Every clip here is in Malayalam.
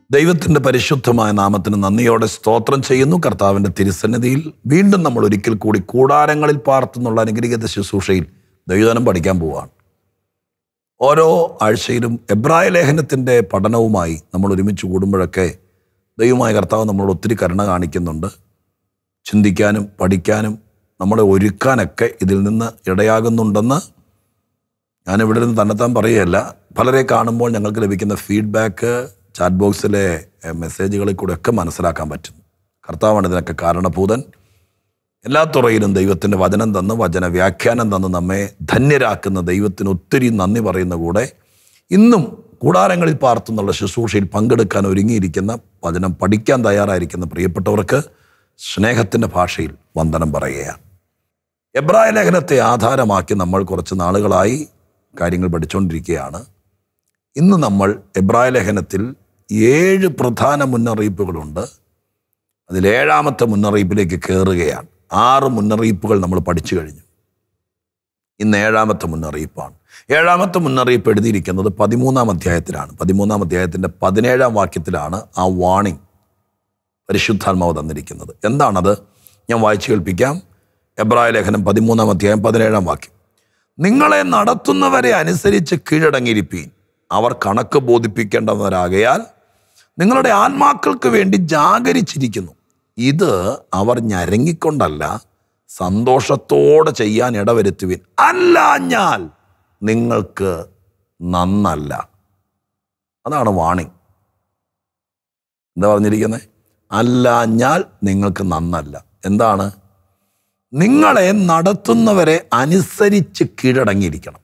ദൈവത്തിൻ്റെ പരിശുദ്ധമായ നാമത്തിന് നന്ദിയോടെ സ്തോത്രം ചെയ്യുന്നു കർത്താവിൻ്റെ തിരുസന്നിധിയിൽ വീണ്ടും നമ്മൾ ഒരിക്കൽ കൂടി കൂടാരങ്ങളിൽ പാർത്തുന്നുള്ള അനുഗ്രഹീത ശുശ്രൂഷയിൽ ദൈവദനം പഠിക്കാൻ പോവുകയാണ് ഓരോ ആഴ്ചയിലും എബ്രായ ലേഖനത്തിൻ്റെ പഠനവുമായി നമ്മൾ ഒരുമിച്ച് കൂടുമ്പോഴൊക്കെ ദൈവമായ കർത്താവ് നമ്മളോട് ഒത്തിരി കരുണ കാണിക്കുന്നുണ്ട് ചിന്തിക്കാനും പഠിക്കാനും നമ്മളെ ഒരുക്കാനൊക്കെ ഇതിൽ നിന്ന് ഇടയാകുന്നുണ്ടെന്ന് ഞാനിവിടെ നിന്ന് തന്നെത്താൻ പറയുകയല്ല പലരെ കാണുമ്പോൾ ഞങ്ങൾക്ക് ലഭിക്കുന്ന ഫീഡ്ബാക്ക് ചാറ്റ് ബോക്സിലെ എഹ്, മെസ്സേജുകളിൽ കൂടെ ഒക്കെ മനസ്സിലാക്കാൻ പറ്റും കർത്താവാണ് ഇതിനൊക്കെ കാരണഭൂതൻ എല്ലാ തുറയിലും ദൈവത്തിൻ്റെ വചനം തന്ന് വചന വ്യാഖ്യാനം തന്ന് നമ്മെ ധന്യരാക്കുന്ന ദൈവത്തിന് ഒത്തിരി നന്ദി പറയുന്ന കൂടെ ഇന്നും കൂടാരങ്ങളിൽ പാർത്തുന്നുള്ള ശുശ്രൂഷയിൽ പങ്കെടുക്കാൻ ഒരുങ്ങിയിരിക്കുന്ന വചനം പഠിക്കാൻ തയ്യാറായിരിക്കുന്ന പ്രിയപ്പെട്ടവർക്ക് സ്നേഹത്തിൻ്റെ ഭാഷയിൽ വന്ദനം പറയുകയാണ് എബ്രായ ലേഖനത്തെ ആധാരമാക്കി നമ്മൾ കുറച്ച് നാളുകളായി കാര്യങ്ങൾ പഠിച്ചുകൊണ്ടിരിക്കുകയാണ് ഇന്ന് നമ്മൾ എബ്രായ ലേഖനത്തിൽ ഏഴ് പ്രധാന മുന്നറിയിപ്പുകളുണ്ട് അതിൽ ഏഴാമത്തെ മുന്നറിയിപ്പിലേക്ക് കയറുകയാണ് ആറ് മുന്നറിയിപ്പുകൾ നമ്മൾ പഠിച്ചു കഴിഞ്ഞു ഇന്ന് ഏഴാമത്തെ മുന്നറിയിപ്പാണ് ഏഴാമത്തെ മുന്നറിയിപ്പ് എഴുതിയിരിക്കുന്നത് പതിമൂന്നാം അധ്യായത്തിലാണ് പതിമൂന്നാം അധ്യായത്തിൻ്റെ പതിനേഴാം വാക്യത്തിലാണ് ആ വാണിംഗ് പരിശുദ്ധാത്മാവ് തന്നിരിക്കുന്നത് എന്താണത് ഞാൻ വായിച്ചു കേൾപ്പിക്കാം എബ്രായ ലേഖനം പതിമൂന്നാം അധ്യായം പതിനേഴാം വാക്യം നിങ്ങളെ നടത്തുന്നവരെ അനുസരിച്ച് കീഴടങ്ങിയിരിപ്പീൻ അവർ കണക്ക് ബോധിപ്പിക്കേണ്ടവരാകയാൽ നിങ്ങളുടെ ആത്മാക്കൾക്ക് വേണ്ടി ജാഗരിച്ചിരിക്കുന്നു ഇത് അവർ ഞരങ്ങിക്കൊണ്ടല്ല സന്തോഷത്തോടെ ചെയ്യാൻ ഇടവരുത്തുവിൻ അല്ല ഞാൻ നിങ്ങൾക്ക് നന്നല്ല അതാണ് വാണിംഗ് എന്താ പറഞ്ഞിരിക്കുന്നത് അല്ലാഞ്ഞാൽ നിങ്ങൾക്ക് നന്നല്ല എന്താണ് നിങ്ങളെ നടത്തുന്നവരെ അനുസരിച്ച് കീഴടങ്ങിയിരിക്കണം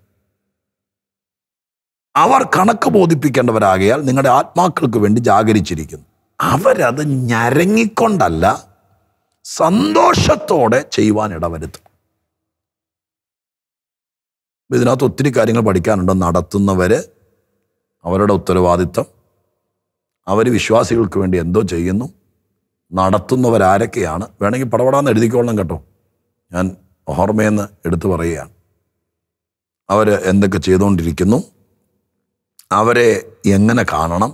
അവർ കണക്ക് ബോധിപ്പിക്കേണ്ടവരാകയാൽ നിങ്ങളുടെ ആത്മാക്കൾക്ക് വേണ്ടി ജാഗരിച്ചിരിക്കുന്നു അവരത് ഞരങ്ങിക്കൊണ്ടല്ല സന്തോഷത്തോടെ ചെയ്യുവാൻ ഇടവരുത്തും അപ്പൊ ഇതിനകത്ത് ഒത്തിരി കാര്യങ്ങൾ പഠിക്കാനുണ്ട് നടത്തുന്നവര് അവരുടെ ഉത്തരവാദിത്തം അവർ വിശ്വാസികൾക്ക് വേണ്ടി എന്തോ ചെയ്യുന്നു നടത്തുന്നവരാരൊക്കെയാണ് വേണമെങ്കിൽ പടപടാന്ന് എഴുതിക്കൊള്ളണം കേട്ടോ ഞാൻ ഓർമ്മയെന്ന് എടുത്തു പറയുകയാണ് അവർ എന്തൊക്കെ ചെയ്തുകൊണ്ടിരിക്കുന്നു അവരെ എങ്ങനെ കാണണം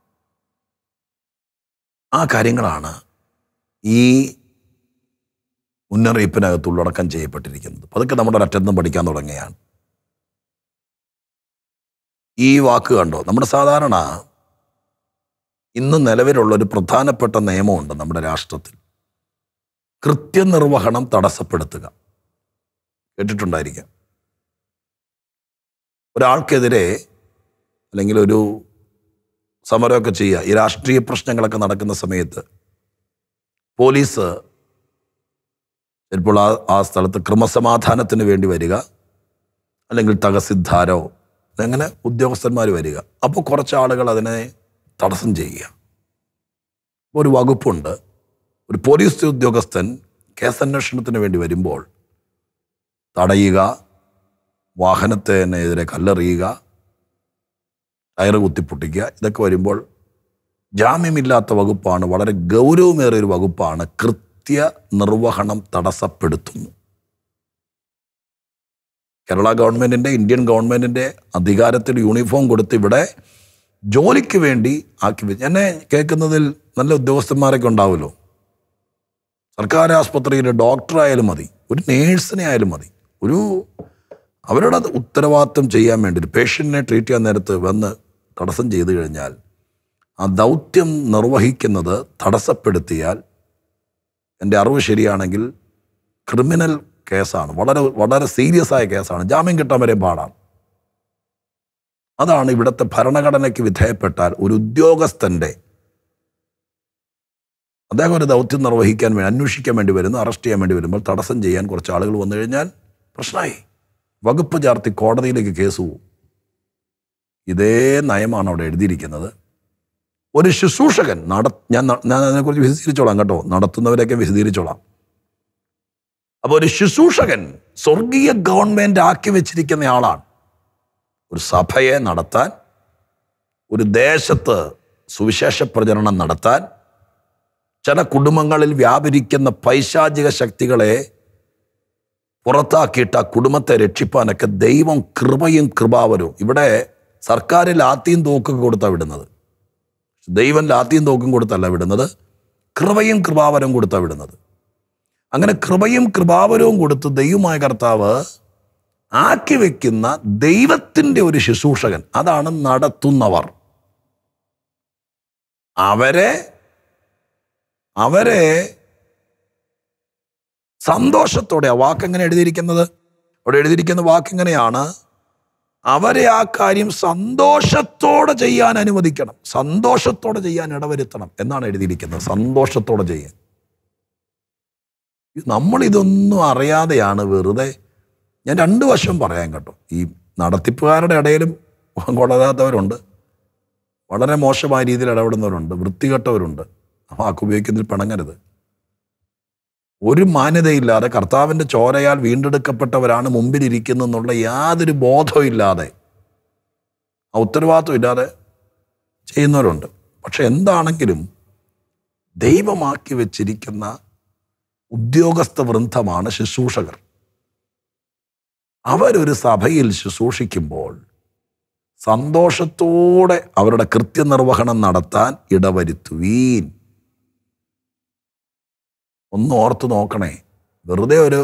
ആ കാര്യങ്ങളാണ് ഈ മുന്നറിയിപ്പിനകത്ത് ഉള്ളടക്കം ചെയ്യപ്പെട്ടിരിക്കുന്നത് അപ്പോൾ അതൊക്കെ നമ്മുടെ ഒരറ്റത്തുനിന്ന് പഠിക്കാൻ തുടങ്ങുകയാണ് ഈ വാക്ക് കണ്ടോ നമ്മുടെ സാധാരണ ഇന്ന് നിലവിലുള്ള ഒരു പ്രധാനപ്പെട്ട നിയമമുണ്ട് നമ്മുടെ രാഷ്ട്രത്തിൽ കൃത്യനിർവഹണം തടസ്സപ്പെടുത്തുക കേട്ടിട്ടുണ്ടായിരിക്കാം ഒരാൾക്കെതിരെ അല്ലെങ്കിൽ ഒരു സമരമൊക്കെ ചെയ്യുക ഈ രാഷ്ട്രീയ പ്രശ്നങ്ങളൊക്കെ നടക്കുന്ന സമയത്ത് പോലീസ് ചിലപ്പോൾ ആ ആ സ്ഥലത്ത് ക്രമസമാധാനത്തിന് വേണ്ടി വരിക അല്ലെങ്കിൽ തഹസിദ്ധാരോ അങ്ങനെ ഉദ്യോഗസ്ഥന്മാർ വരിക അപ്പോൾ കുറച്ച് ആളുകൾ അതിനെ തടസ്സം ചെയ്യുക ഒരു വകുപ്പുണ്ട് ഒരു പോലീസ് ഉദ്യോഗസ്ഥൻ കേസന്വേഷണത്തിന് വേണ്ടി വരുമ്പോൾ തടയുക വാഹനത്തിനെതിരെ കല്ലെറിയുക ടയറ് കുത്തിപ്പൊട്ടിക്കുക ഇതൊക്കെ വരുമ്പോൾ ജാമ്യമില്ലാത്ത വകുപ്പാണ് വളരെ ഗൗരവമേറിയ ഒരു വകുപ്പാണ് കൃത്യ നിർവഹണം തടസ്സപ്പെടുത്തുന്നു കേരള ഗവൺമെൻറ്റിൻ്റെ ഇന്ത്യൻ ഗവൺമെൻറ്റിൻ്റെ അധികാരത്തിൽ യൂണിഫോം കൊടുത്ത് ഇവിടെ ജോലിക്ക് വേണ്ടി ആക്കി വെച്ച് എന്നെ കേൾക്കുന്നതിൽ നല്ല ഉദ്യോഗസ്ഥന്മാരൊക്കെ ഉണ്ടാവുമല്ലോ സർക്കാർ ആസ്പത്രിയിലെ ഡോക്ടറായാലും മതി ഒരു നേഴ്സിനെ ആയാലും മതി ഒരു അവരുടെ അത് ഉത്തരവാദിത്വം ചെയ്യാൻ വേണ്ടി ഒരു പേഷ്യൻറ്റിനെ ട്രീറ്റ് ചെയ്യാൻ നേരത്ത് വന്ന് തടസ്സം ചെയ്തു കഴിഞ്ഞാൽ ആ ദൗത്യം നിർവഹിക്കുന്നത് തടസ്സപ്പെടുത്തിയാൽ എൻ്റെ അറിവ് ശരിയാണെങ്കിൽ ക്രിമിനൽ കേസാണ് വളരെ വളരെ സീരിയസ് ആയ കേസാണ് ജാമ്യം കിട്ടാൻ വരെ പാടാണ് അതാണ് ഇവിടുത്തെ ഭരണഘടനയ്ക്ക് വിധേയപ്പെട്ടാൽ ഒരു ഉദ്യോഗസ്ഥൻ്റെ അദ്ദേഹം ഒരു ദൗത്യം നിർവഹിക്കാൻ വേണ്ടി അന്വേഷിക്കാൻ വേണ്ടി വരുന്നു അറസ്റ്റ് ചെയ്യാൻ വേണ്ടി വരുമ്പോൾ തടസ്സം ചെയ്യാൻ കുറച്ച് ആളുകൾ വന്നു കഴിഞ്ഞാൽ പ്രശ്നമായി വകുപ്പ് ചേർത്തി കോടതിയിലേക്ക് കേസ് പോവും ഇതേ നയമാണ് അവിടെ എഴുതിയിരിക്കുന്നത് ഒരു ശുശ്രൂഷകൻ നട ഞാൻ ന- ഞാൻ അതിനെക്കുറിച്ച് വിശദീകരിച്ചോളാം കേട്ടോ നടത്തുന്നവരെയൊക്കെ വിശദീകരിച്ചോളാം അപ്പോൾ ഒരു ശുശ്രൂഷകൻ സ്വർഗീയ ഗവൺമെൻറ് ആക്കി വെച്ചിരിക്കുന്ന ആളാണ് ഒരു സഭയെ നടത്താൻ ഒരു ദേശത്ത് സുവിശേഷ പ്രചരണം നടത്താൻ ചില കുടുംബങ്ങളിൽ വ്യാപരിക്കുന്ന പൈശാചിക ശക്തികളെ പുറത്താക്കിയിട്ട് ആ കുടുംബത്തെ രക്ഷിപ്പാനൊക്കെ ദൈവം കൃപയും കൃപാവരും ഇവിടെ സർക്കാരിൽ ആത്തിയും തോക്കൊക്കെ കൊടുത്താ വിടുന്നത് ദൈവം ലാത്തിയും തോക്കും കൊടുത്തല്ല വിടുന്നത് കൃപയും കൃപാവരവും കൊടുത്താണ് വിടുന്നത് അങ്ങനെ കൃപയും കൃപാവരവും കൊടുത്ത് ദൈവമായ കർത്താവ് ആക്കി വെക്കുന്ന ദൈവത്തിൻ്റെ ഒരു ശുശ്രൂഷകൻ അതാണ് നടത്തുന്നവർ അവരെ അവരെ സന്തോഷത്തോടെ ആ വാക്ക് എങ്ങനെ എഴുതിയിരിക്കുന്നത് അവിടെ എഴുതിയിരിക്കുന്ന വാക്ക് എങ്ങനെയാണ് അവരെ ആ കാര്യം സന്തോഷത്തോടെ ചെയ്യാൻ അനുവദിക്കണം സന്തോഷത്തോടെ ചെയ്യാൻ ഇടവരുത്തണം എന്നാണ് എഴുതിയിരിക്കുന്നത് സന്തോഷത്തോടെ ചെയ്യാൻ നമ്മൾ ഇതൊന്നും അറിയാതെയാണ് വെറുതെ ഞാൻ രണ്ട് വശം പറയാൻ കേട്ടോ ഈ നടത്തിപ്പുകാരുടെ ഇടയിലും കൊള്ളതാത്തവരുണ്ട് വളരെ മോശമായ രീതിയിൽ ഇടപെടുന്നവരുണ്ട് വൃത്തികെട്ടവരുണ്ട് ആ വാക്ക് ഉപയോഗിക്കുന്നതിൽ പിണങ്ങരുത് ഒരു മാന്യതയില്ലാതെ കർത്താവിൻ്റെ ചോരയാൽ വീണ്ടെടുക്കപ്പെട്ടവരാണ് മുമ്പിലിരിക്കുന്നെന്നുള്ള യാതൊരു ബോധവും ഇല്ലാതെ ആ ഉത്തരവാദിത്വം ഇല്ലാതെ ചെയ്യുന്നവരുണ്ട് പക്ഷെ എന്താണെങ്കിലും ദൈവമാക്കി വെച്ചിരിക്കുന്ന ഉദ്യോഗസ്ഥ വൃന്ദമാണ് ശുശ്രൂഷകർ അവരൊരു സഭയിൽ ശുശ്രൂഷിക്കുമ്പോൾ സന്തോഷത്തോടെ അവരുടെ കൃത്യനിർവഹണം നടത്താൻ ഇടവരുത്തുവീൻ ഒന്ന് ഓർത്ത് നോക്കണേ വെറുതെ ഒരു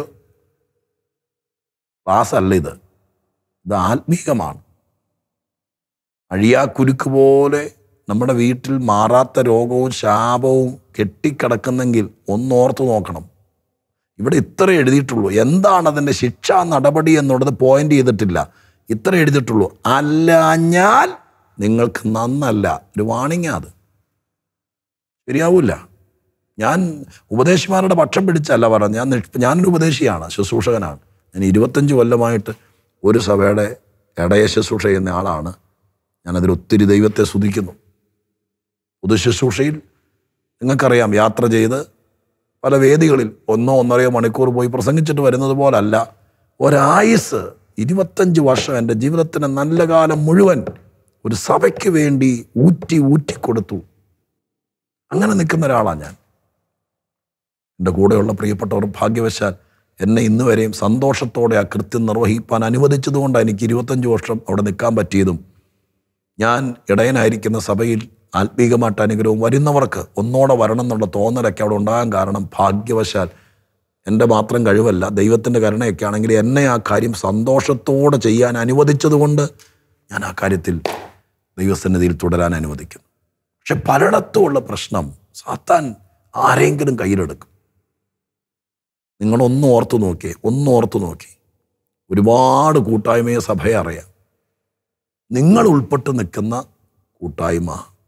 ക്ലാസ് അല്ല ഇത് ഇത് ആത്മീകമാണ് അഴിയാക്കുരുക്ക് പോലെ നമ്മുടെ വീട്ടിൽ മാറാത്ത രോഗവും ശാപവും കെട്ടിക്കിടക്കുന്നെങ്കിൽ ഒന്നോർത്ത് നോക്കണം ഇവിടെ ഇത്ര എഴുതിയിട്ടുള്ളൂ എന്താണ് അതിൻ്റെ ശിക്ഷാ നടപടി എന്നുള്ളത് പോയിന്റ് ചെയ്തിട്ടില്ല ഇത്ര എഴുതിയിട്ടുള്ളൂ അല്ലാഞ്ഞാൽ നിങ്ങൾക്ക് നന്നല്ല ഒരു വാണിംഗ് അത് ശരിയാവില്ല ഞാൻ ഉപദേശിമാരുടെ പക്ഷം പിടിച്ചല്ല പറഞ്ഞത് ഞാൻ നിഷ്- ഞാനൊരു ഉപദേശിയാണ് ശുശ്രൂഷകനാണ് ഞാൻ ഇരുപത്തഞ്ച് കൊല്ലമായിട്ട് ഒരു സഭയുടെ ഇടയ ശുശ്രൂഷ ചെയ്യുന്ന ആളാണ് ഞാനതിൽ ഒത്തിരി ദൈവത്തെ സ്തുതിക്കുന്നു പൊതുശുശ്രൂഷയിൽ നിങ്ങൾക്കറിയാം യാത്ര ചെയ്ത് പല വേദികളിൽ ഒന്നോ ഒന്നരയോ മണിക്കൂർ പോയി പ്രസംഗിച്ചിട്ട് വരുന്നത് പോലല്ല ഒരായുസ് ഇരുപത്തഞ്ച് വർഷം എൻ്റെ ജീവിതത്തിന് നല്ല കാലം മുഴുവൻ ഒരു സഭയ്ക്ക് വേണ്ടി ഊറ്റി ഊറ്റിക്കൊടുത്തു അങ്ങനെ നിൽക്കുന്ന ഒരാളാണ് ഞാൻ എൻ്റെ കൂടെയുള്ള പ്രിയപ്പെട്ടവർ ഭാഗ്യവശാൽ എന്നെ ഇന്ന് വരെയും സന്തോഷത്തോടെ ആ കൃത്യം നിർവഹിപ്പാൻ അനുവദിച്ചതുകൊണ്ടാണ് എനിക്ക് ഇരുപത്തഞ്ച് വർഷം അവിടെ നിൽക്കാൻ പറ്റിയതും ഞാൻ ഇടയനായിരിക്കുന്ന സഭയിൽ ആത്മീകമായിട്ട് അനുഗ്രഹവും വരുന്നവർക്ക് ഒന്നോടെ വരണം എന്നുള്ള തോന്നലൊക്കെ അവിടെ ഉണ്ടാകാൻ കാരണം ഭാഗ്യവശാൽ എൻ്റെ മാത്രം കഴിവല്ല ദൈവത്തിൻ്റെ കരുണയൊക്കെ ആണെങ്കിൽ എന്നെ ആ കാര്യം സന്തോഷത്തോടെ ചെയ്യാൻ അനുവദിച്ചതുകൊണ്ട് ഞാൻ ആ കാര്യത്തിൽ ദൈവസന്നിധിയിൽ തുടരാൻ അനുവദിക്കുന്നു പക്ഷെ പലയിടത്തുമുള്ള പ്രശ്നം സാത്താൻ ആരെങ്കിലും കയ്യിലെടുക്കും നിങ്ങളൊന്ന് ഓർത്തു നോക്കിയേ ഒന്ന് ഓർത്തു നോക്കി ഒരുപാട് കൂട്ടായ്മയെ സഭയെ അറിയാം നിങ്ങൾ ഉൾപ്പെട്ട് നിൽക്കുന്ന കൂട്ടായ്മ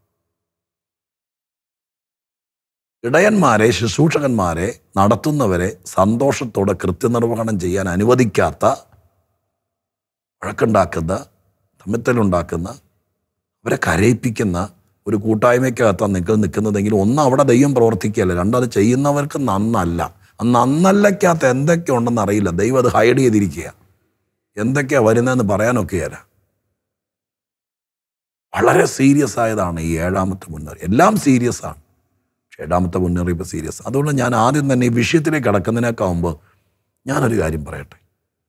ഇടയന്മാരെ ശുശ്രൂഷകന്മാരെ നടത്തുന്നവരെ സന്തോഷത്തോടെ കൃത്യനിർവഹണം ചെയ്യാൻ അനുവദിക്കാത്ത വഴക്കുണ്ടാക്കുന്ന തമ്മിത്തലുണ്ടാക്കുന്ന അവരെ കരയിപ്പിക്കുന്ന ഒരു കൂട്ടായ്മയ്ക്കകത്താണ് നിങ്ങൾ നിൽക്കുന്നതെങ്കിൽ ഒന്ന് അവിടെ ദൈവം പ്രവർത്തിക്കുകയല്ല രണ്ടത് ചെയ്യുന്നവർക്ക് നന്നല്ല ആ നന്നല്ലക്കകത്ത് എന്തൊക്കെ ഉണ്ടെന്ന് അറിയില്ല ദൈവം അത് ഹൈഡ് ചെയ്തിരിക്കുക എന്തൊക്കെയാണ് വരുന്നതെന്ന് പറയാനൊക്കെയല്ല വളരെ സീരിയസ് ആയതാണ് ഈ ഏഴാമത്തെ മുന്നറിയിപ്പ് എല്ലാം സീരിയസ് ആണ് പക്ഷേ ഏഴാമത്തെ മുന്നറിയിപ്പ് സീരിയസ് അതുകൊണ്ട് ഞാൻ ആദ്യം തന്നെ ഈ വിഷയത്തിലേക്ക് കടക്കുന്നതിനേക്കാവുമ്പോൾ ഞാനൊരു കാര്യം പറയട്ടെ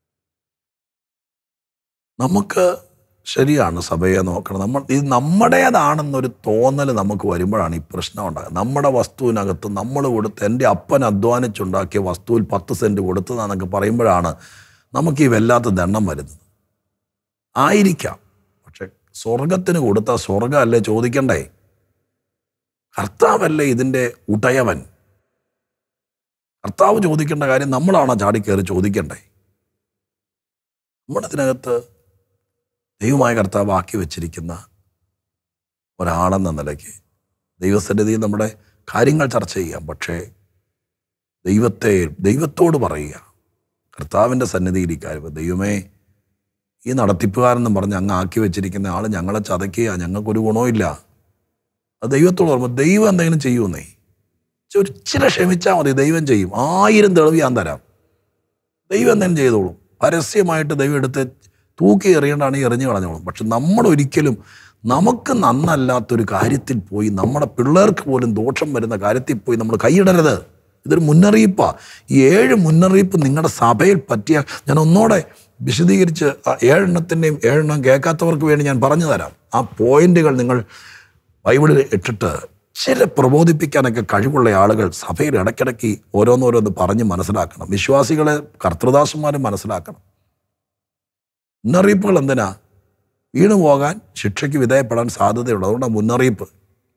നമുക്ക് ശരിയാണ് സഭയെ നോക്കണം നമ്മൾ ഇത് നമ്മുടേതാണെന്നൊരു തോന്നൽ നമുക്ക് വരുമ്പോഴാണ് ഈ പ്രശ്നം ഉണ്ടാകുന്നത് നമ്മുടെ വസ്തുവിനകത്ത് നമ്മൾ കൊടുത്ത് എൻ്റെ അപ്പൻ അധ്വാനിച്ചുണ്ടാക്കിയ വസ്തുവിൽ പത്ത് സെൻറ്റ് കൊടുത്തതാണെന്നൊക്കെ പറയുമ്പോഴാണ് നമുക്ക് ഈ വല്ലാത്ത ദണ്ണം വരുന്നത് ആയിരിക്കാം പക്ഷെ സ്വർഗത്തിന് കൊടുത്ത സ്വർഗമല്ലേ ചോദിക്കണ്ടേ കർത്താവല്ലേ ഇതിൻ്റെ ഉടയവൻ കർത്താവ് ചോദിക്കേണ്ട കാര്യം നമ്മളാണോ ചാടിക്കയറി ചോദിക്കണ്ടേ നമ്മളിതിനകത്ത് ദൈവമായ കർത്താവ് ആക്കി വെച്ചിരിക്കുന്ന ഒരാളെന്ന നിലയ്ക്ക് ദൈവസന്നിധിയിൽ നമ്മുടെ കാര്യങ്ങൾ ചർച്ച ചെയ്യാം പക്ഷേ ദൈവത്തെ ദൈവത്തോട് പറയുക കർത്താവിൻ്റെ സന്നിധിയിൽ ഇക്കാര്യം ദൈവമേ ഈ നടത്തിപ്പുകാരെന്നും പറഞ്ഞ് അങ്ങ് ആക്കി വെച്ചിരിക്കുന്ന ആൾ ഞങ്ങളെ ചതയ്ക്കുക ഞങ്ങൾക്കൊരു ഗുണവുമില്ല അത് ദൈവത്തോട് പറയുമ്പോൾ ദൈവം എന്തെങ്കിലും ചെയ്യുമെന്നേ ഒരു ഇച്ചിരി ക്ഷമിച്ചാൽ മതി ദൈവം ചെയ്യും ആയിരം തെളിവ് ഞാൻ തരാം ദൈവം എന്തെങ്കിലും ചെയ്തോളും പരസ്യമായിട്ട് ദൈവം എടുത്ത് തൂക്കി എറിയേണ്ടാണെങ്കിൽ എറിഞ്ഞു കളഞ്ഞോളും പക്ഷെ നമ്മൾ ഒരിക്കലും നമുക്ക് നന്നല്ലാത്തൊരു കാര്യത്തിൽ പോയി നമ്മുടെ പിള്ളേർക്ക് പോലും ദോഷം വരുന്ന കാര്യത്തിൽ പോയി നമ്മൾ കൈയിടരുത് ഇതൊരു മുന്നറിയിപ്പാണ് ഈ ഏഴ് മുന്നറിയിപ്പ് നിങ്ങളുടെ സഭയിൽ പറ്റിയ ഞാൻ ഒന്നോടെ വിശദീകരിച്ച് ആ ഏഴെണ്ണത്തിൻ്റെയും ഏഴെണ്ണം കേൾക്കാത്തവർക്ക് വേണ്ടി ഞാൻ പറഞ്ഞു തരാം ആ പോയിന്റുകൾ നിങ്ങൾ ബൈബിളിൽ ഇട്ടിട്ട് ചില പ്രബോധിപ്പിക്കാനൊക്കെ കഴിവുള്ള ആളുകൾ സഭയിൽ ഇടയ്ക്കിടയ്ക്ക് ഓരോന്നോരോന്ന് പറഞ്ഞ് മനസ്സിലാക്കണം വിശ്വാസികളെ കർത്തൃദാസന്മാരും മനസ്സിലാക്കണം മുന്നറിയിപ്പുകൾ എന്തിനാ വീണു പോകാൻ ശിക്ഷയ്ക്ക് വിധേയപ്പെടാൻ സാധ്യതയുണ്ട് അതുകൊണ്ടാണ് മുന്നറിയിപ്പ്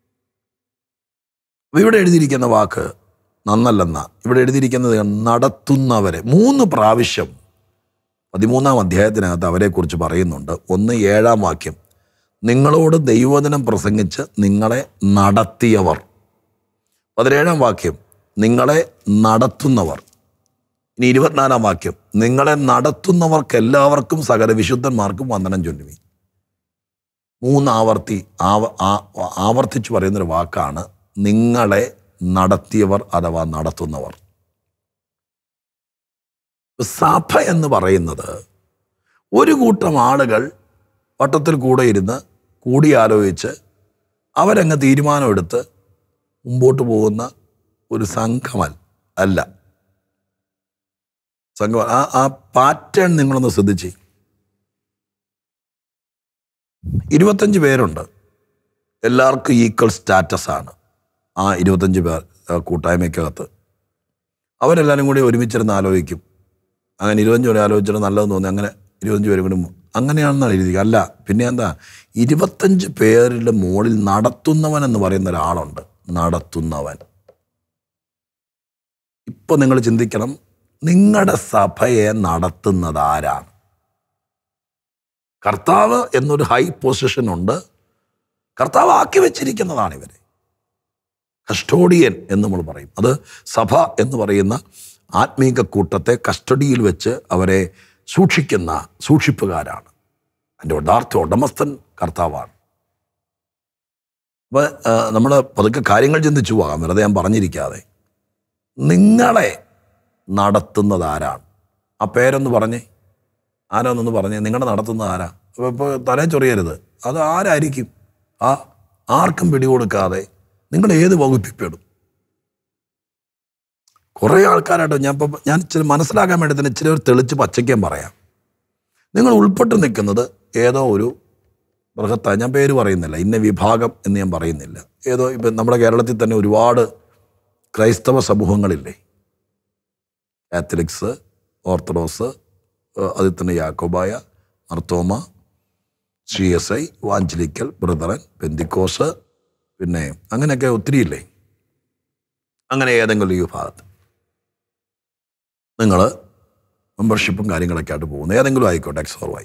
അപ്പൊ ഇവിടെ എഴുതിയിരിക്കുന്ന വാക്ക് നന്നല്ലെന്ന ഇവിടെ എഴുതിയിരിക്കുന്നത് നടത്തുന്നവരെ മൂന്ന് പ്രാവശ്യം പതിമൂന്നാം അധ്യായത്തിനകത്ത് അവരെക്കുറിച്ച് പറയുന്നുണ്ട് ഒന്ന് ഏഴാം വാക്യം നിങ്ങളോട് ദൈവവചനം പ്രസംഗിച്ച് നിങ്ങളെ നടത്തിയവർ പതിനേഴാം വാക്യം നിങ്ങളെ നടത്തുന്നവർ ഇനി ഇരുപത്തിനാലാം വാക്യം നിങ്ങളെ നടത്തുന്നവർക്ക് എല്ലാവർക്കും സകല വിശുദ്ധന്മാർക്കും വന്ദനം ചൊല്ലുവി മൂന്ന് ആവർത്തി ആവ ആ- ആവർത്തിച്ച് പറയുന്നൊരു വാക്കാണ് നിങ്ങളെ നടത്തിയവർ അഥവാ നടത്തുന്നവർ സഭ എന്ന് പറയുന്നത് ഒരു കൂട്ടം ആളുകൾ വട്ടത്തിൽ കൂടെ ഇരുന്ന് കൂടിയാലോചിച്ച് അവരങ്ങ് തീരുമാനമെടുത്ത് മുമ്പോട്ട് പോകുന്ന ഒരു സംഘമൽ അല്ല സംഘം ആ ആ പാറ്റേൺ നിങ്ങളൊന്ന് ശ്രദ്ധിച്ചേ ഇരുപത്തഞ്ച് പേരുണ്ട് എല്ലാവർക്കും ഈക്വൽ സ്റ്റാറ്റസ് ആണ് ആ ഇരുപത്തഞ്ച് പേർ ആ കൂട്ടായ്മയ്ക്കകത്ത് അവരെല്ലാവരും കൂടി ഒരുമിച്ചിരുന്ന് ആലോചിക്കും അങ്ങനെ ഇരുപത്തഞ്ച് പേരെ ആലോചിച്ചിട്ട് നല്ലതെന്ന് തോന്നി അങ്ങനെ ഇരുപത്തഞ്ച് പേരും കൂടി മു- അങ്ങനെയാണെന്നാണ് എഴുതി അല്ല പിന്നെ എന്താ ഇരുപത്തഞ്ച് പേരുടെ മുകളിൽ നടത്തുന്നവൻ എന്ന് പറയുന്ന ഒരാളുണ്ട് നടത്തുന്നവൻ ഇപ്പൊ നിങ്ങൾ ചിന്തിക്കണം നിങ്ങളുടെ സഭയെ നടത്തുന്നത് ആരാണ് കർത്താവ് എന്നൊരു ഹൈ പൊസിഷൻ ഉണ്ട് കർത്താവ് ആക്കി വെച്ചിരിക്കുന്നതാണ് ഇവരെ കസ്റ്റോഡിയൻ എന്ന് നമ്മൾ പറയും അത് സഭ എന്ന് പറയുന്ന ആത്മീക കൂട്ടത്തെ കസ്റ്റഡിയിൽ വെച്ച് അവരെ സൂക്ഷിക്കുന്ന സൂക്ഷിപ്പുകാരാണ് അതിൻ്റെ യഥാർത്ഥ ഉടമസ്ഥൻ കർത്താവാണ് അപ്പോൾ നമ്മൾ പതുക്കെ കാര്യങ്ങൾ ചിന്തിച്ചു പോകാം വെറുതെ ഞാൻ പറഞ്ഞിരിക്കാതെ നിങ്ങളെ നടത്തുന്നത് ആരാണ് ആ പേരൊന്ന് പറഞ്ഞേ ആരാന്നൊന്ന് പറഞ്ഞേ നിങ്ങളെ നടത്തുന്നത് ആരാ അപ്പോൾ ഇപ്പോൾ തലേ ചൊറിയരുത് അത് ആരായിരിക്കും ആ ആർക്കും പിടികൊടുക്കാതെ നിങ്ങൾ ഏത് വകുപ്പിൽപ്പെടും കുറേ ആൾക്കാരായിട്ട് ഞാൻ ഇപ്പം ഞാൻ ഇച്ചിരി മനസ്സിലാക്കാൻ വേണ്ടി തന്നെ ഇച്ചിരി ഒരു തെളിച്ച് പച്ചയ്ക്കാൻ പറയാം നിങ്ങൾ ഉൾപ്പെട്ട് നിൽക്കുന്നത് ഏതോ ഒരു ബൃഹത്ത ഞാൻ പേര് പറയുന്നില്ല ഇന്ന വിഭാഗം എന്ന് ഞാൻ പറയുന്നില്ല ഏതോ ഇപ്പം നമ്മുടെ കേരളത്തിൽ തന്നെ ഒരുപാട് ക്രൈസ്തവ സമൂഹങ്ങളില്ലേ കാത്തലിക്സ് ഓർത്തഡോക്സ് ഏഹ് അതിൽ തന്നെ Yakobaya Marthoma C S I evangelical brethren pentecost പിന്നെ അങ്ങനെയൊക്കെ ഒത്തിരിയില്ലേ അങ്ങനെ ഏതെങ്കിലും ഈ വിഭാഗത്ത് നിങ്ങൾ മെമ്പർഷിപ്പും കാര്യങ്ങളൊക്കെ ആയിട്ട് പോകുന്നു ഏതെങ്കിലും ആയിക്കോട്ടെ എക്സോർവായി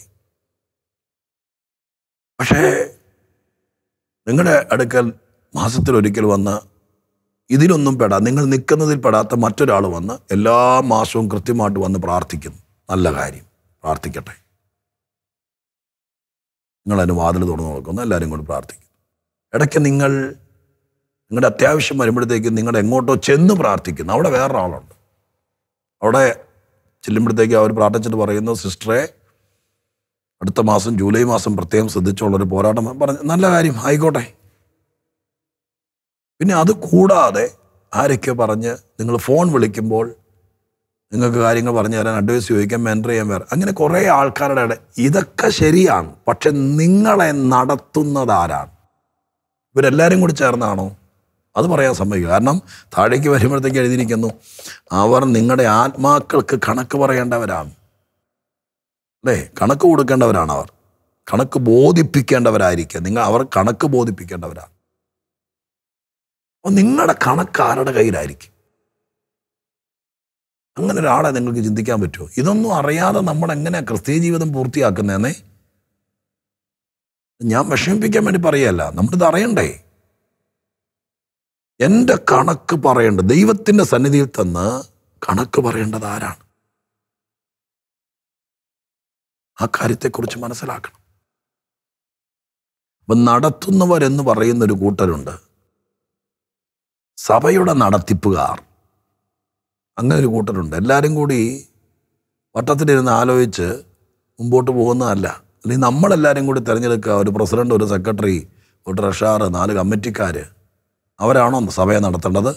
പക്ഷേ നിങ്ങളുടെ അടുക്കൽ മാസത്തിലൊരിക്കൽ വന്ന് ഇതിലൊന്നും പെടാ നിങ്ങൾ നിൽക്കുന്നതിൽ പെടാത്ത മറ്റൊരാൾ വന്ന് എല്ലാ മാസവും കൃത്യമായിട്ട് വന്ന് പ്രാർത്ഥിക്കുന്നു നല്ല കാര്യം പ്രാർത്ഥിക്കട്ടെ നിങ്ങൾ അതിന് വാതിൽ തുറന്നു നോക്കുന്നു എല്ലാവരും കൂടി പ്രാർത്ഥിക്കും ഇടയ്ക്ക് നിങ്ങൾ നിങ്ങളുടെ അത്യാവശ്യം വരുമ്പോഴത്തേക്ക് നിങ്ങൾ എങ്ങോട്ടോ ചെന്ന് പ്രാർത്ഥിക്കുന്നു അവിടെ വേറൊരാളുണ്ട് അവിടെ ചെല്ലുമ്പോഴത്തേക്ക് അവർ പ്രാർത്ഥിച്ചിട്ട് പറയുന്നു സിസ്റ്ററെ അടുത്ത മാസം ജൂലൈ മാസം പ്രത്യേകം ശ്രദ്ധിച്ചുള്ളൊരു പോരാട്ടം പറഞ്ഞു നല്ല കാര്യം ആയിക്കോട്ടെ പിന്നെ അത് കൂടാതെ ആരൊക്കെ പറഞ്ഞ് നിങ്ങൾ ഫോൺ വിളിക്കുമ്പോൾ നിങ്ങൾക്ക് കാര്യങ്ങൾ പറഞ്ഞു തരാൻ അഡ്വൈസ് ചോദിക്കാൻ മെൻറ്റർ ചെയ്യാൻ വേറെ അങ്ങനെ കുറേ ആൾക്കാരുടെ ഇടയിൽ ഇതൊക്കെ ശരിയാണ് പക്ഷെ നിങ്ങളെ നടത്തുന്നത് ആരാണ് ഇവരെല്ലാവരും കൂടി ചേർന്നാണോ അത് പറയാൻ സമ്മതിക്കുക കാരണം താഴേക്ക് വരുമ്പോഴത്തേക്ക് എഴുതിയിരിക്കുന്നു അവർ നിങ്ങളുടെ ആത്മാക്കൾക്ക് കണക്ക് പറയേണ്ടവരാണ് അല്ലേ കണക്ക് കൊടുക്കേണ്ടവരാണ് അവർ കണക്ക് ബോധിപ്പിക്കേണ്ടവരായിരിക്കുക നിങ്ങൾ അവർ കണക്ക് ബോധിപ്പിക്കേണ്ടവരാണ് അപ്പോൾ നിങ്ങളുടെ കണക്ക് ആരുടെ കയ്യിലായിരിക്കും അങ്ങനെ ഒരാളെ നിങ്ങൾക്ക് ചിന്തിക്കാൻ പറ്റുമോ ഇതൊന്നും അറിയാതെ നമ്മൾ എങ്ങനെയാണ് ക്രിസ്തീയ ജീവിതം പൂർത്തിയാക്കുന്നതെന്നേ ഞാൻ വിഷമിപ്പിക്കാൻ വേണ്ടി പറയല്ല നമ്മളിത് അറിയണ്ടേ എൻ്റെ കണക്ക് പറയേണ്ടത് ദൈവത്തിൻ്റെ സന്നിധിയിൽ തന്ന് കണക്ക് പറയേണ്ടത് ആരാണ് ആ കാര്യത്തെക്കുറിച്ച് മനസ്സിലാക്കണം അപ്പം നടത്തുന്നവരെന്ന് പറയുന്ന ഒരു കൂട്ടരുണ്ട് സഭയുടെ നടത്തിപ്പുകാർ അങ്ങനെ ഒരു കൂട്ടരുണ്ട് എല്ലാവരും കൂടി വട്ടത്തിലിരുന്ന് ആലോചിച്ച് മുമ്പോട്ട് പോകുന്നതല്ല അല്ലെങ്കിൽ നമ്മളെല്ലാവരും കൂടി തിരഞ്ഞെടുക്കുക ഒരു പ്രസിഡന്റ് ഒരു സെക്രട്ടറി ഒരു ട്രഷാർ നാല് കമ്മിറ്റിക്കാർ അവരാണോ സഭയെ നടത്തേണ്ടത്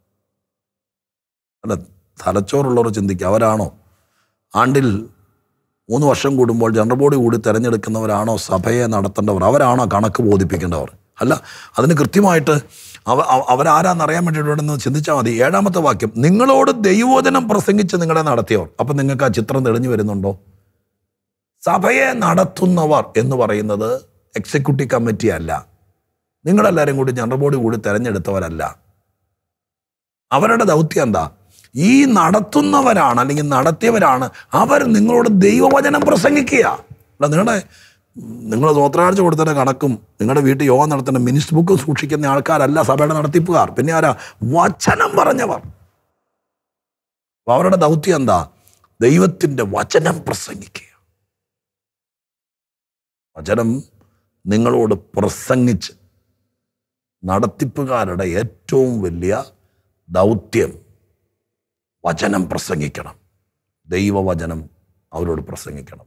അല്ല തലച്ചോറുള്ളവർ ചിന്തിക്കുക അവരാണോ ആണ്ടിൽ മൂന്ന് വർഷം കൂടുമ്പോൾ ജനറൽ ബോഡി കൂടി തിരഞ്ഞെടുക്കുന്നവരാണോ സഭയെ നടത്തേണ്ടവർ അവരാണോ കണക്ക് ബോധിപ്പിക്കേണ്ടവർ അല്ല അതിന് കൃത്യമായിട്ട് അവ അവ- അവരാരാന്നറിയാൻ വേണ്ടിയിട്ടൊന്ന് ചിന്തിച്ചാൽ മതി ഏഴാമത്തെ വാക്യം നിങ്ങളോട് ദൈവോചനം പ്രസംഗിച്ച് നിങ്ങളെ നടത്തിയവർ അപ്പം നിങ്ങൾക്ക് ആ ചിത്രം തെളിഞ്ഞു വരുന്നുണ്ടോ സഭയെ നടത്തുന്നവർ എന്ന് പറയുന്നത് എക്സിക്യൂട്ടീവ് കമ്മിറ്റി അല്ല നിങ്ങളെല്ലാവരും കൂടി ജനറൽ ബോഡി കൂടി തെരഞ്ഞെടുത്തവരല്ല അവരുടെ ദൗത്യം എന്താ ഈ നടത്തുന്നവരാണ് അല്ലെങ്കിൽ നടത്തിയവരാണ് അവർ നിങ്ങളോട് ദൈവവചനം പ്രസംഗിക്കുക അല്ല നിങ്ങളുടെ നിങ്ങൾ സ്വത്രാഴ്ച കൊടുത്തതിൻ്റെ കണക്കും നിങ്ങളുടെ വീട്ടിൽ യോഗം നടത്തുന്ന മിനിസ്റ്റ് ബുക്കും സൂക്ഷിക്കുന്ന ആൾക്കാരല്ല സഭയുടെ നടത്തിപ്പുകാർ പിന്നെ ആരാ വചനം പറഞ്ഞവർ അപ്പൊ അവരുടെ ദൗത്യം എന്താ ദൈവത്തിൻ്റെ വചനം പ്രസംഗിക്കുക വചനം നിങ്ങളോട് പ്രസംഗിച്ച് നടത്തിപ്പുകാരുടെ ഏറ്റവും വലിയ ദൗത്യം വചനം പ്രസംഗിക്കണം ദൈവവചനം അവരോട് പ്രസംഗിക്കണം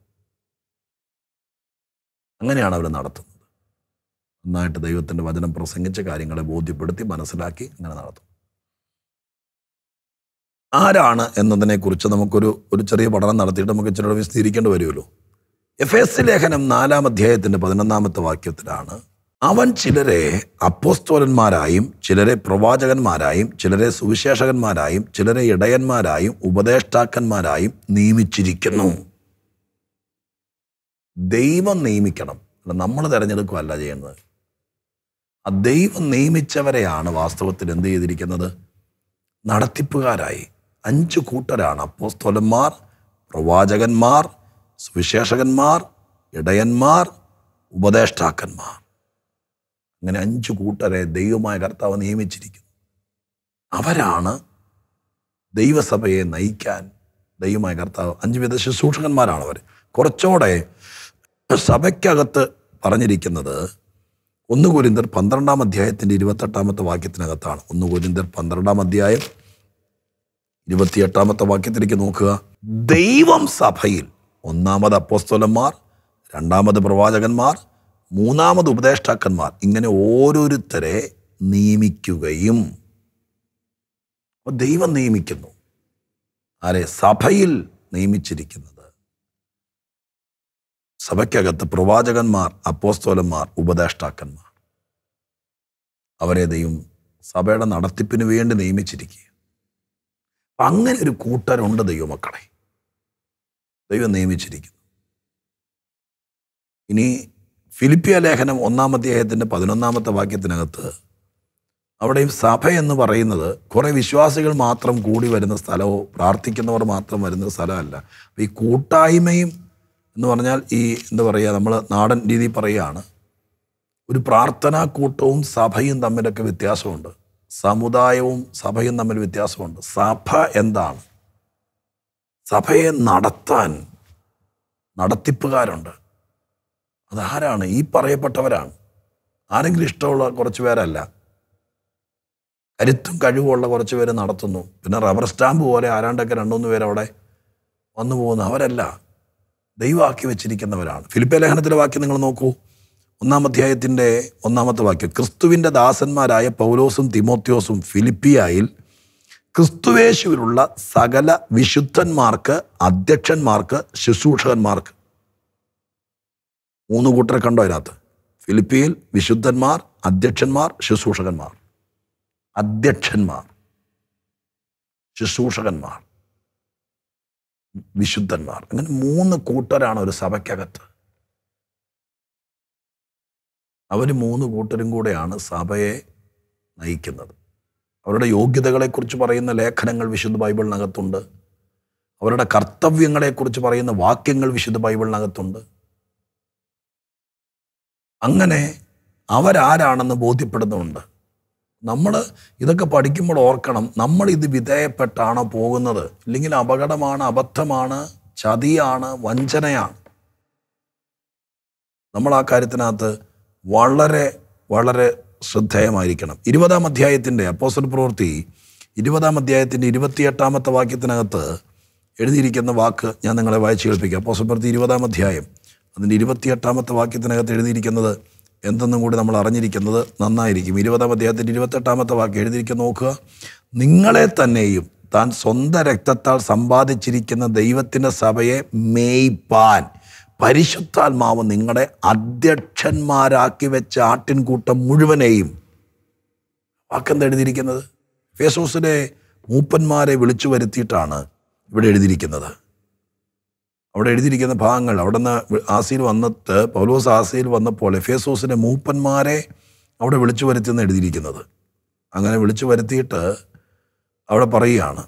അങ്ങനെയാണ് അവർ നടത്തുന്നത് നന്നായിട്ട് ദൈവത്തിൻ്റെ വചനം പ്രസംഗിച്ച് കാര്യങ്ങളെ ബോധ്യപ്പെടുത്തി മനസ്സിലാക്കി അങ്ങനെ നടത്തും ആരാണ് എന്നതിനെക്കുറിച്ച് നമുക്കൊരു ഒരു ചെറിയ പഠനം നടത്തിയിട്ട് നമുക്ക് ഇച്ചിരി വിശദീകരിക്കേണ്ടി വരുമല്ലോ എഫ് എസ് ലേഖനം നാലാം അധ്യായത്തിൻ്റെ പതിനൊന്നാമത്തെ വാക്യത്തിലാണ് അവൻ ചിലരെ അപ്പോസ്തോലന്മാരായും ചിലരെ പ്രവാചകന്മാരായും ചിലരെ സുവിശേഷകന്മാരായും ചിലരെ ഇടയന്മാരായും ഉപദേഷ്ടാക്കന്മാരായും നിയമിച്ചിരിക്കുന്നു ദൈവം നിയമിക്കണം അല്ല നമ്മൾ തിരഞ്ഞെടുക്കുകയല്ല ചെയ്യുന്നത് ആ ദൈവം നിയമിച്ചവരെയാണ് വാസ്തവത്തിൽ എന്ത് ചെയ്തിരിക്കുന്നത് നടത്തിപ്പുകാരായി അഞ്ച് കൂട്ടരാണ് അപ്പോസ്തോലന്മാർ പ്രവാചകന്മാർ സുവിശേഷകന്മാർ ഇടയന്മാർ ഉപദേഷ്ടാക്കന്മാർ അങ്ങനെ അഞ്ച് കൂട്ടരെ ദൈവമായ കർത്താവ് നിയമിച്ചിരിക്കുന്നു അവരാണ് ദൈവസഭയെ നയിക്കാൻ ദൈവമായ കർത്താവ് അഞ്ച് വിധ ശുശ്രൂഷകന്മാരാണ് അവർ കുറച്ചുകൂടെ സഭയ്ക്കകത്ത് പറഞ്ഞിരിക്കുന്നത് ഒന്ന് കുരിന്തർ പന്ത്രണ്ടാം അധ്യായത്തിൻ്റെ ഇരുപത്തെട്ടാമത്തെ വാക്യത്തിനകത്താണ് ഒന്ന് കുരിന്തർ പന്ത്രണ്ടാം അധ്യായം ഇരുപത്തിയെട്ടാമത്തെ വാക്യത്തിലേക്ക് നോക്കുക ദൈവം സഭയിൽ ഒന്നാമത് അപ്പോസ്തലന്മാർ രണ്ടാമത് പ്രവാചകന്മാർ മൂന്നാമത് ഉപദേഷ്ടാക്കന്മാർ ഇങ്ങനെ ഓരോരുത്തരെ നിയമിക്കുകയും അപ്പോൾ ദൈവം നിയമിക്കുന്നു ആരെ സഭയിൽ നിയമിച്ചിരിക്കുന്നത് സഭയ്ക്കകത്ത് പ്രവാചകന്മാർ അപ്പോസ്തോലന്മാർ ഉപദേഷ്ടാക്കന്മാർ അവരെ ദൈവം സഭയുടെ നടത്തിപ്പിന് വേണ്ടി നിയമിച്ചിരിക്കുക അപ്പം അങ്ങനെ ഒരു കൂട്ടരുണ്ട് ദൈവമക്കളെ ദൈവം നിയമിച്ചിരിക്കുന്നു ഇനി ഫിലിപ്പിയ ലേഖനം ഒന്നാം അധ്യായത്തിൻ്റെ പതിനൊന്നാമത്തെ വാക്യത്തിനകത്ത് അവിടെയും സഭ എന്ന് പറയുന്നത് കുറേ വിശ്വാസികൾ മാത്രം കൂടി വരുന്ന സ്ഥലമോ പ്രാർത്ഥിക്കുന്നവർ മാത്രം വരുന്ന സ്ഥലമല്ല അപ്പോൾ ഈ കൂട്ടായ്മയും എന്ന് പറഞ്ഞാൽ ഈ എന്താ പറയുക നമ്മൾ നാടൻ രീതിയിൽ പറയുകയാണ് ഒരു പ്രാർത്ഥനാ കൂട്ടവും സഭയും തമ്മിലൊക്കെ വ്യത്യാസമുണ്ട് സമുദായവും സഭയും തമ്മിൽ വ്യത്യാസമുണ്ട് സഭ എന്താണ് സഭയെ നടത്താൻ നടത്തിപ്പുകാരുണ്ട് അതാരാണ് ഈ പറയപ്പെട്ടവരാണ് ആരെങ്കിലും ഇഷ്ടമുള്ള കുറച്ച് പേരല്ല കരുത്തും കഴിവുമുള്ള കുറച്ച് പേര് നടത്തുന്നു പിന്നെ റബ്ബർ സ്റ്റാമ്പ് പോലെ ആരാണ്ടൊക്കെ രണ്ടുമൂന്ന് പേര് അവിടെ വന്നു പോകുന്നു അവരല്ല ദൈവമാക്കി വെച്ചിരിക്കുന്നവരാണ് ഫിലിപ്പ ലേഖനത്തിലെ വാക്യം നിങ്ങൾ നോക്കൂ ഒന്നാം അധ്യായത്തിൻ്റെ ഒന്നാമത്തെ വാക്യം ക്രിസ്തുവിൻ്റെ ദാസന്മാരായ പൗലോസും തിമോത്യോസും ഫിലിപ്പിയായിൽ ക്രിസ്തുവേശുവിലുള്ള സകല വിശുദ്ധന്മാർക്ക് അധ്യക്ഷന്മാർക്ക് ശുശ്രൂഷകന്മാർക്ക് മൂന്ന് കൂട്ടരെ കണ്ടോ അതിനകത്ത് ഫിലിപ്പിയിൽ വിശുദ്ധന്മാർ അധ്യക്ഷന്മാർ ശുശ്രൂഷകന്മാർ അധ്യക്ഷന്മാർ ശുശ്രൂഷകന്മാർ വിശുദ്ധന്മാർ അങ്ങനെ മൂന്ന് കൂട്ടരാണ് ഒരു സഭയ്ക്കകത്ത് അവർ മൂന്ന് കൂട്ടരും കൂടെയാണ് സഭയെ നയിക്കുന്നത് അവരുടെ യോഗ്യതകളെക്കുറിച്ച് പറയുന്ന ലേഖനങ്ങൾ വിശുദ്ധ ബൈബിളിനകത്തുണ്ട് അവരുടെ കർത്തവ്യങ്ങളെക്കുറിച്ച് പറയുന്ന വാക്യങ്ങൾ വിശുദ്ധ ബൈബിളിനകത്തുണ്ട് അങ്ങനെ അവരാരാണെന്ന് ബോധ്യപ്പെടുന്നുണ്ട് നമ്മൾ ഇതൊക്കെ പഠിക്കുമ്പോൾ ഓർക്കണം നമ്മൾ ഇത് വിധേയപ്പെട്ടാണോ പോകുന്നത് ഇല്ലെങ്കിൽ അപകടമാണ് അബദ്ധമാണ് ചതിയാണ് വഞ്ചനയാണ് നമ്മൾ ആ കാര്യത്തിനകത്ത് വളരെ വളരെ ശ്രദ്ധേയമായിരിക്കണം ഇരുപതാം അധ്യായത്തിൻ്റെ അപ്പോസൽ പ്രവൃത്തി ഇരുപതാം അധ്യായത്തിൻ്റെ ഇരുപത്തിയെട്ടാമത്തെ വാക്യത്തിനകത്ത് എഴുതിയിരിക്കുന്ന വാക്ക് ഞാൻ നിങ്ങളെ വായിച്ചു കേൾപ്പിക്കാം അപ്പോസൽ പ്രവൃത്തി ഇരുപതാം അധ്യായം അതിൻ്റെ ഇരുപത്തിയെട്ടാമത്തെ വാക്യത്തിനകത്ത് എഴുതിയിരിക്കുന്നത് എന്തെന്നും കൂടി നമ്മൾ അറിഞ്ഞിരിക്കുന്നത് നന്നായിരിക്കും ഇരുപതാം അധ്യായത്തിൻ്റെ ഇരുപത്തെട്ടാമത്തെ വാക്യം എഴുതിയിരിക്കുന്ന നോക്കുക നിങ്ങളെ തന്നെയും താൻ സ്വന്തം രക്തത്താൽ സമ്പാദിച്ചിരിക്കുന്ന ദൈവത്തിൻ്റെ സഭയെ മേയ്പാൻ പരിശുദ്ധാത്മാവ് നിങ്ങളെ അധ്യക്ഷന്മാരാക്കി വെച്ച ആട്ടിൻകൂട്ടം മുഴുവനെയും വാക്കെന്താ എഴുതിയിരിക്കുന്നത് ഫേസോസിലെ മൂപ്പന്മാരെ വിളിച്ചു വരുത്തിയിട്ടാണ് ഇവിടെ എഴുതിയിരിക്കുന്നത് അവിടെ എഴുതിയിരിക്കുന്ന ഭാഗങ്ങൾ അവിടെ നിന്ന് ആസിയിൽ വന്നിട്ട് പൗലോസ് ആസിയിൽ വന്നപ്പോൾ എഫേസോസിലെ മൂപ്പന്മാരെ അവിടെ വിളിച്ചു വരുത്തിയെന്ന് എഴുതിയിരിക്കുന്നത് അങ്ങനെ വിളിച്ചു വരുത്തിയിട്ട് അവിടെ പറയുകയാണ്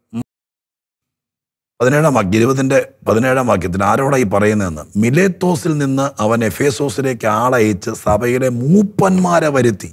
പതിനേഴാം വാക്യം ഇരുപതിൻ്റെ പതിനേഴാം വാക്യത്തിൽ ആരോടാ ഈ പറയുന്നതെന്ന് മിലേത്തോസിൽ നിന്ന് അവൻ എഫേസോസിലേക്ക് ആളയച്ച് സഭയിലെ മൂപ്പന്മാരെ വരുത്തി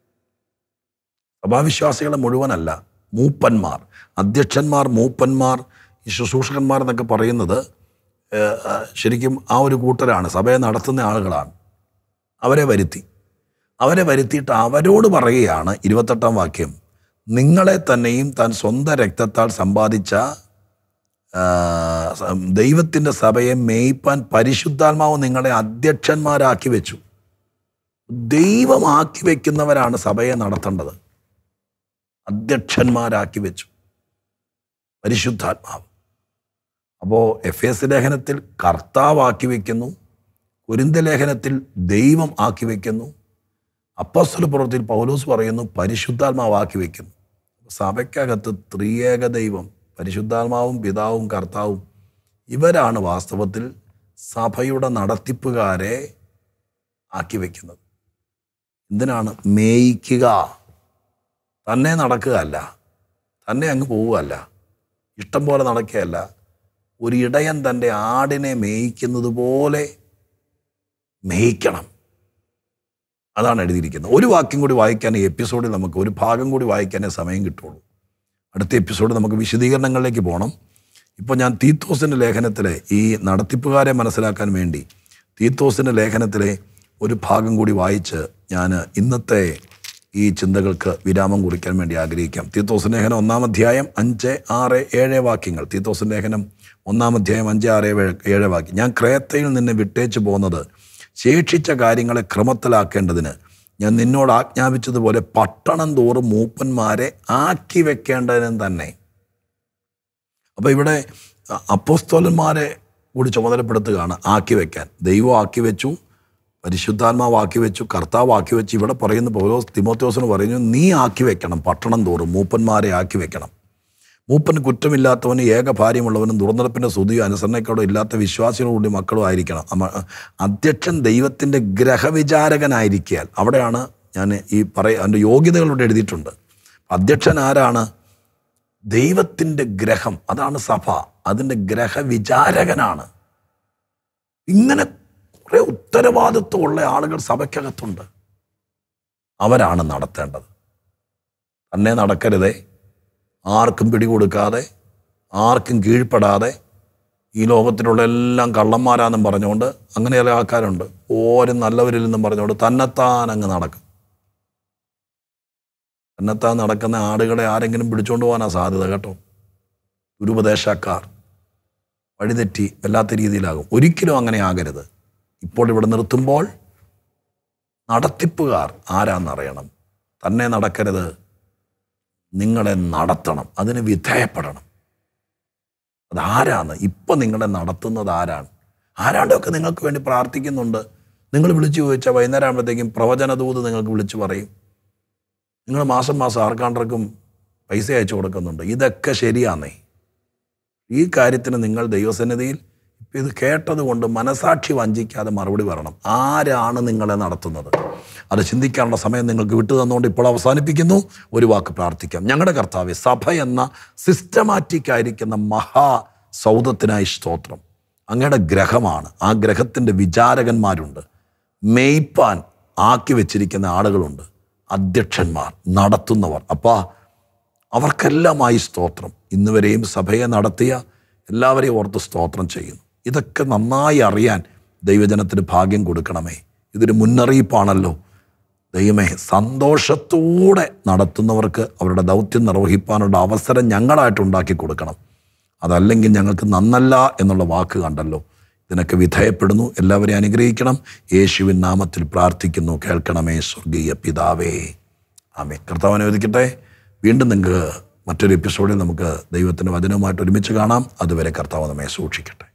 സഭാവിശ്വാസികളെ മുഴുവനല്ല മൂപ്പന്മാർ അധ്യക്ഷന്മാർ മൂപ്പന്മാർ ഈ ശുശ്രൂഷകന്മാർ എന്നൊക്കെ പറയുന്നത് ഏഹ്, ആ, ശരിക്കും ആ ഒരു കൂട്ടരാണ് സഭയെ നടത്തുന്ന ആളുകളാണ് അവരെ വരുത്തി അവരെ വരുത്തിയിട്ട് അവരോട് പറയുകയാണ് ഇരുപത്തെട്ടാം വാക്യം നിങ്ങളെ തന്നെയും താൻ സ്വന്തം രക്തത്താൽ സമ്പാദിച്ച ആ, സ- ദൈവത്തിൻ്റെ സഭയെ മേയ്പ്പാൻ പരിശുദ്ധാത്മാവ് നിങ്ങളെ അധ്യക്ഷന്മാരാക്കി വെച്ചു ദൈവമാക്കി വെക്കുന്നവരാണ് സഭയെ നടത്തേണ്ടത് അധ്യക്ഷന്മാരാക്കി വെച്ചു പരിശുദ്ധാത്മാവ് അപ്പോൾ എഫ് എസ് ലേഖനത്തിൽ കർത്താവാക്കി വെക്കുന്നു കുരിന്ത ലേഖനത്തിൽ ദൈവം ആക്കി വെക്കുന്നു അപ്പസ്വല പ്രവൃത്തിയിൽ പൗലോസ് പറയുന്നു പരിശുദ്ധാത്മാവാക്കി വെക്കുന്നു സഭയ്ക്കകത്ത് ത്രിയേക ദൈവം പരിശുദ്ധാത്മാവും പിതാവും കർത്താവും ഇവരാണ് വാസ്തവത്തിൽ സഭയുടെ നടത്തിപ്പുകാരെ ആക്കി വെക്കുന്നത് എന്തിനാണ് മേയിക്കുക തന്നെ നടക്കുകയല്ല തന്നെ അങ്ങ് പോവുകയല്ല ഇഷ്ടം പോലെ നടക്കുകയല്ല ഒരു ഇടയൻ തൻ്റെ ആടിനെ മേയിക്കുന്നത് പോലെ മേയിക്കണം അതാണ് എഴുതിയിരിക്കുന്നത് ഒരു വാക്യം കൂടി വായിക്കാൻ ഈ എപ്പിസോഡിൽ നമുക്ക് ഒരു ഭാഗം കൂടി വായിക്കാനേ സമയം കിട്ടുള്ളൂ അടുത്ത എപ്പിസോഡ് നമുക്ക് വിശദീകരണങ്ങളിലേക്ക് പോകണം ഇപ്പോൾ ഞാൻ തീത്തോസിൻ്റെ ലേഖനത്തിലെ ഈ നടത്തിപ്പുകാരെ മനസ്സിലാക്കാൻ വേണ്ടി തീത്തോസിൻ്റെ ലേഖനത്തിലെ ഒരു ഭാഗം കൂടി വായിച്ച് ഞാൻ ഇന്നത്തെ ഈ ചിന്തകൾക്ക് വിരാമം കുറിക്കാൻ വേണ്ടി ആഗ്രഹിക്കാം തീത്തോസ് ലേഖനം ഒന്നാം അധ്യായം അഞ്ച് ആറ് ഏഴ് വാക്യങ്ങൾ തീത്തോസ് ലേഖനം ഒന്നാം അധ്യായം അഞ്ച് ആറ് ഏഴ് ഏഴ് വാക്യം ഞാൻ ക്രേത്തയിൽ നിന്നെ വിട്ടേച്ചു പോകുന്നത് ശേഷിച്ച കാര്യങ്ങളെ ക്രമത്തിലാക്കേണ്ടതിന് ഞാൻ നിന്നോട് ആജ്ഞാപിച്ചതുപോലെ പട്ടണം തോറും മൂപ്പന്മാരെ ആക്കി വെക്കേണ്ടതിനും തന്നെ അപ്പോൾ ഇവിടെ അപ്പോസ്തോലന്മാരെ കൂടി ചുമതലപ്പെടുത്തുകയാണ് ആക്കി വെക്കാൻ ദൈവം ആക്കി വെച്ചു പരിശുദ്ധാത്മാവ് ആക്കി വെച്ചു കർത്താവ് ആക്കി വെച്ചു ഇവിടെ പറയുന്ന പൗലോസ് തിമോത്യോസിന് പറയുന്നു നീ ആക്കി വെക്കണം പട്ടണം തോറും മൂപ്പന്മാരെ ആക്കി വെക്കണം മൂപ്പന് കുറ്റമില്ലാത്തവന് ഏക ഭാര്യമുള്ളവനും ദുർനടപ്പിൻ്റെ സ്തുതിയോ അനുസരണക്കോടോ ഇല്ലാത്ത വിശ്വാസികളോടുകൂടി മക്കളും ആയിരിക്കണം അമ- അധ്യക്ഷൻ ദൈവത്തിൻ്റെ ഗ്രഹവിചാരകനായിരിക്കാൻ അവിടെയാണ് ഞാൻ ഈ പറയ അതിൻ്റെ യോഗ്യതകളോട് എഴുതിയിട്ടുണ്ട് അധ്യക്ഷൻ ആരാണ് ദൈവത്തിൻ്റെ ഗ്രഹം അതാണ് സഭ അതിൻ്റെ ഗ്രഹവിചാരകനാണ് ഇങ്ങനെ കുറെ ഉത്തരവാദിത്വമുള്ള ആളുകൾ സഭയ്ക്കകത്തുണ്ട് അവരാണ് നടത്തേണ്ടത് തന്നെ നടക്കരുതേ ആർക്കും പിടികൊടുക്കാതെ ആർക്കും കീഴ്പ്പെടാതെ ഈ ലോകത്തിലുള്ള എല്ലാം കള്ളന്മാരാന്നും പറഞ്ഞുകൊണ്ട് അങ്ങനെ ചില ആൾക്കാരുണ്ട് ഓരും നല്ലവരില്ലെന്നും പറഞ്ഞുകൊണ്ട് തന്നെത്താൻ അങ്ങ് നടക്കും തന്നെത്താൻ നടക്കുന്ന ആടുകളെ ആരെങ്കിലും പിടിച്ചുകൊണ്ട് പോകാനാ സാധ്യത കേട്ടോ ദുരുപദേശക്കാർ വഴിതെറ്റി വല്ലാത്ത രീതിയിലാകും ഒരിക്കലും അങ്ങനെ ആകരുത് ഇപ്പോൾ ഇവിടെ നിർത്തുമ്പോൾ നടത്തിപ്പുകാർ ആരാന്നറിയണം തന്നെ നടക്കരുത് നിങ്ങളെ നടത്തണം അതിന് വിധേയപ്പെടണം അതാരാണ് ഇപ്പം നിങ്ങളെ നടത്തുന്നത് ആരാണ് ആരാണ്ടൊക്കെ നിങ്ങൾക്ക് വേണ്ടി പ്രാർത്ഥിക്കുന്നുണ്ട് നിങ്ങൾ വിളിച്ചു ചോദിച്ചാൽ വൈകുന്നേരം ആകുമ്പോഴത്തേക്കും പ്രവചനദൂത് നിങ്ങൾക്ക് വിളിച്ചു പറയും നിങ്ങൾ മാസം മാസം ആർക്കാണ്ടർക്കും പൈസ അയച്ചു കൊടുക്കുന്നുണ്ട് ഇതൊക്കെ ശരിയാന്നേ ഈ കാര്യത്തിന് നിങ്ങൾ ദൈവസന്നിധിയിൽ ഇപ്പം ഇത് കേട്ടത് കൊണ്ട് മനസാക്ഷി വഞ്ചിക്കാതെ മറുപടി പറയണം ആരാണ് നിങ്ങളെ നടത്തുന്നത് അത് ചിന്തിക്കാനുള്ള സമയം നിങ്ങൾക്ക് വിട്ടു തന്നുകൊണ്ട് ഇപ്പോൾ അവസാനിപ്പിക്കുന്നു ഒരു വാക്ക് പ്രാർത്ഥിക്കാം ഞങ്ങളുടെ കർത്താവെ സഭ എന്ന സിസ്റ്റമാറ്റിക് ആയിരിക്കുന്ന മഹാ സൗദത്തിനായി സ്തോത്രം അങ്ങയുടെ ഗ്രഹമാണ് ആ ഗ്രഹത്തിൻ്റെ വിചാരകന്മാരുണ്ട് മേയ്പ്പാൻ ആക്കി വെച്ചിരിക്കുന്ന ആളുകളുണ്ട് അധ്യക്ഷന്മാർ നടത്തുന്നവർ അപ്പാ അവർക്കെല്ലാമായി സ്തോത്രം ഇന്ന് വരെയും സഭയെ നടത്തിയ എല്ലാവരെയും ഓർത്ത് സ്തോത്രം ചെയ്യുന്നു ഇതൊക്കെ നന്നായി അറിയാൻ ദൈവജനത്തിന് ഭാഗ്യം കൊടുക്കണമേ ഇതൊരു മുന്നറിയിപ്പാണല്ലോ ദൈവമേ സന്തോഷത്തോടെ നടത്തുന്നവർക്ക് അവരുടെ ദൗത്യം നിർവഹിക്കാനുള്ള അവസരം ഞങ്ങളായിട്ട് ഉണ്ടാക്കി കൊടുക്കണം അതല്ലെങ്കിൽ ഞങ്ങൾക്ക് നന്നല്ല എന്നുള്ള വാക്ക് കണ്ടല്ലോ ഇതിനൊക്കെ വിധേയപ്പെടുന്നു എല്ലാവരെയും അനുഗ്രഹിക്കണം യേശുവിൻ നാമത്തിൽ പ്രാർത്ഥിക്കുന്നു കേൾക്കണമേ സ്വർഗീയ പിതാവേ ആമേ കർത്താവ് അനുവദിക്കട്ടെ വീണ്ടും നിങ്ങൾക്ക് മറ്റൊരു എപ്പിസോഡിൽ നമുക്ക് ദൈവത്തിൻ്റെ വചനവുമായിട്ട് ഒരുമിച്ച് കാണാം അതുവരെ കർത്താവ് നമ്മെ സൂക്ഷിക്കട്ടെ